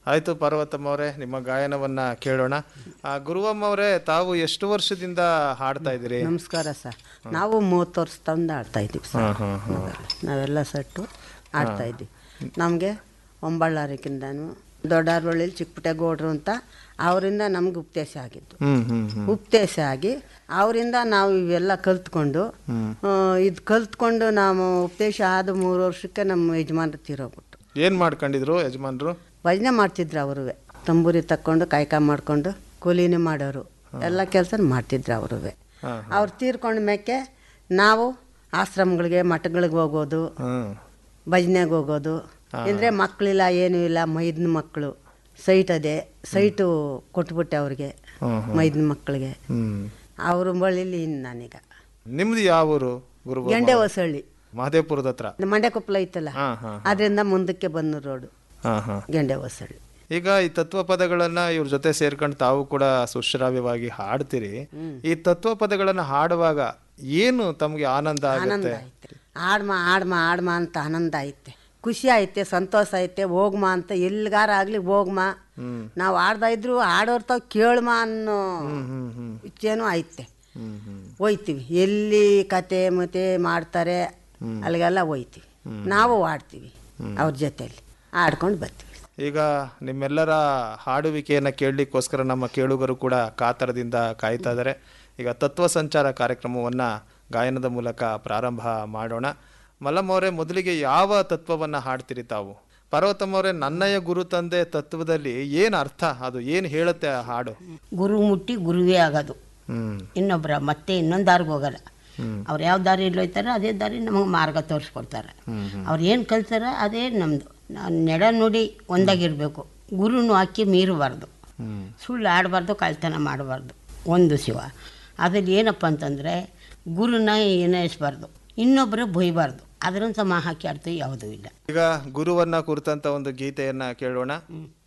ಆಯ್ತು ಪಾರ್ವತಮ್ಮ ಅವರೇ ನಿಮ್ಮ ಗಾಯನವನ್ನ ಕೇಳೋಣ ಆ, ಗುರುವಮ್ಮ ಅವರೇ ತಾವು ಎಷ್ಟು ವರ್ಷದಿಂದ ಹಾಡ್ತಾ ಇದ್ದೀರಿ ನಮಸ್ಕಾರ ಸರ್ ನಾವು ಮೂವತ್ತು ವರ್ಷದಿಂದ ಆಡ್ತಾ ಇದ್ದೀವಿ ಸರ್ ನಾವೆಲ್ಲ ಸೆಟ್ಟು ಆಡ್ತಾ ಇದ್ದೀವಿ ನಮಗೆ ಒಂಬಳ್ಳಾರಿಕಿಂದನು ದೊಡ್ಡಾರ್ವಳ್ಳಿ ಚಿಕ್ಕಪುಟ್ಟೇಗೌಡರು ಅಂತ ಅವರಿಂದ ನಮ್ಗೆ ಉಪದೇಶ ಆಗಿದ್ದು ಹ್ಮ್ ಹ್ಮ್ ಹ್ಮ್ ಉಪದೇಶ ಆಗಿ ಅವರಿಂದ ನಾವು ಇವೆಲ್ಲ ಕಲ್ತ್ಕೊಂಡು ಇದು ಕಲ್ತ್ಕೊಂಡು ನಾವು ಉಪದೇಶ ಆದ ಮೂರು ವರ್ಷಕ್ಕೆ ನಮ್ಮ ಯಜಮಾನ್ರು ತೀರೋಗ್ಬಿಟ್ರು ಏನ್ ಮಾಡ್ಕೊಂಡಿದ್ರು ಯಜಮಾನ್ರು ಭಜನೆ ಮಾಡ್ತಿದ್ರು ಅವರು ತಂಬೂರಿ ತಕ್ಕೊಂಡು ಕಾಯ್ಕ ಮಾಡ್ಕೊಂಡು ಕೂಲಿನೇ ಮಾಡೋರು ಎಲ್ಲ ಕೆಲಸ ಮಾಡ್ತಿದ್ರು ಅವರು ಅವ್ರು ತೀರ್ಕೊಂಡ ಮೇಕೆ ನಾವು ಆಶ್ರಮಗಳಿಗೆ ಮಠಗಳಿಗೆ ಹೋಗೋದು ಹ್ಮ್ ಭಜನೆಗೆ ಹೋಗೋದು ಅಂದರೆ ಮಕ್ಕಳಿಲ್ಲ ಏನೂ ಇಲ್ಲ ಮೈದನ ಮಕ್ಕಳು ಸೈಟ್ ಅದೇ ಸೈಟು ಕೊಟ್ಬಿಟ್ಟೆ ಅವ್ರಿಗೆ ಮೈದನ ಮಕ್ಕಳಿಗೆ ಹ್ಮ್ ಅವ್ರ ಬಳಿಲಿ ಇನ್ನು ನಾನೀಗ ನಿಮ್ದು ಯಾವ ಊರು ಗುರು ಗೆಂಡೆ ಹೊಸಳ್ಳಿ ಮಹದೇವಪುರದ ಹತ್ರ ಮಂಡ್ಯ ಕೊಪ್ಪಳ ಐತಲ್ಲ ಹಾ ಹಾ ಅದರಿಂದ ಮುಂದಕ್ಕೆ ಬಂದು ರೋಡು ಹಾ ಹಾ ಗೆಂಡೆ ಹೊಸಳ್ಳಿ ಈಗ ಈ ತತ್ವ ಪದಗಳನ್ನ ಇವ್ರ ಜೊತೆ ಸೇರ್ಕೊಂಡು ತಾವು ಕೂಡ ಸುಶ್ರಾವ್ಯವಾಗಿ ಹಾಡ್ತೀರಿ ಈ ತತ್ವ ಪದಗಳನ್ನ ಹಾಡುವಾಗ ಏನು ತಮ್ಗೆ ಆನಂದ ಆನಂದ ಆಗುತ್ತೆ ಐತೆ ಆಡ್ಮ ಆಡ್ಮ ಆಡ್ಮ ಅಂತ ಆನಂದ ಐತೆ ಖುಷಿ ಐತೆ ಸಂತೋಷ ಐತೆ ಹೋಗ್ಮ ಅಂತ ಎಲ್ಲಿಗಾರ ಆಗ್ಲಿ ಹೋಗ್ಮ ನಾವು ಆಡ್ತಾ ಇದ್ರು ಆಡೋರ್ ತಾವ್ ಕೇಳ್ಮ ಅನ್ನೋ ಇಚ್ಛೆನೂ ಐತೆ ಹ್ಮ್ ಹ್ಮ್ ಹೋಯ್ತೀವಿ ಎಲ್ಲಿ ಕತೆ ಮತ್ತೆ ಮಾಡ್ತಾರೆ ಅಲ್ಲಿಗೆಲ್ಲ ಹೋಯ್ತೀವಿ ನಾವು ಆಡ್ತೀವಿ ಅವ್ರ ಜೊತೆಯಲ್ಲಿ ಆಡ್ಕೊಂಡು ಬರ್ತೀವಿ ಈಗ ನಿಮ್ಮೆಲ್ಲರ ಹಾಡುವಿಕೆಯನ್ನ ಕೇಳಲಿಕ್ಕೋಸ್ಕರ ನಮ್ಮ ಕೇಳುಗರು ಕೂಡ ಕಾತರದಿಂದ ಕಾಯ್ತಾ ಇದ್ದಾರೆ ಈಗ ತತ್ವ ಸಂಚಾರ ಕಾರ್ಯಕ್ರಮವನ್ನ ಗಾಯನದ ಮೂಲಕ ಪ್ರಾರಂಭ ಮಾಡೋಣ ಮಲ್ಲಮ್ಮ ಅವರೇ ಮೊದಲಿಗೆ ಯಾವ ತತ್ವವನ್ನ ಹಾಡ್ತೀರಿ ತಾವು ಪಾರ್ವತಮ್ಮ ಅವರೇ ನನ್ನಯ ಗುರು ತಂದೆ ತತ್ವದಲ್ಲಿ ಏನು ಅರ್ಥ ಅದು ಏನು ಹೇಳುತ್ತೆ ಆ ಹಾಡು ಗುರು ಮುಟ್ಟಿ ಗುರುವೇ ಆಗೋದು ಹ್ಮ್ ಇನ್ನೊಬ್ಬರ ಮತ್ತೆ ಇನ್ನೊಂದು ದಾರಿಗೆ ಹೋಗಲ್ಲ ಅವ್ರು ಯಾವ ದಾರಿಯಲ್ಲಿ ಹೋಯ್ತಾರೋ ಅದೇ ದಾರಿ ನಮಗೆ ಮಾರ್ಗ ತೋರಿಸ್ಕೊಡ್ತಾರೆ ಅವ್ರು ಏನು ಕಲ್ತಾರ ಅದೇ ನಮ್ಮದು ನೆಡ ನುಡಿ ಒಂದಾಗಿರಬೇಕು ಗುರುನು ಹಾಕಿ ಮೀರಬಾರ್ದು ಸುಳ್ಳು ಆಡಬಾರ್ದು ಕಳ್ತನ ಮಾಡಬಾರ್ದು ಒಂದು ಶಿವ ಅದ್ರಲ್ಲಿ ಏನಪ್ಪ ಅಂತಂದರೆ ಗುರುನ ಏನಿಸ್ಬಾರ್ದು ಇನ್ನೊಬ್ಬರ ಬೈಬಾರ್ದು ಅದರಂತ ಮಾ ಹಾಕಿ ಆಡ್ತೀವಿ ಯಾವುದೂ ಇಲ್ಲ ಈಗ ಗುರುವನ್ನ ಕುರಿತಂತ ಒಂದು ಗೀತೆಯನ್ನ ಕೇಳೋಣ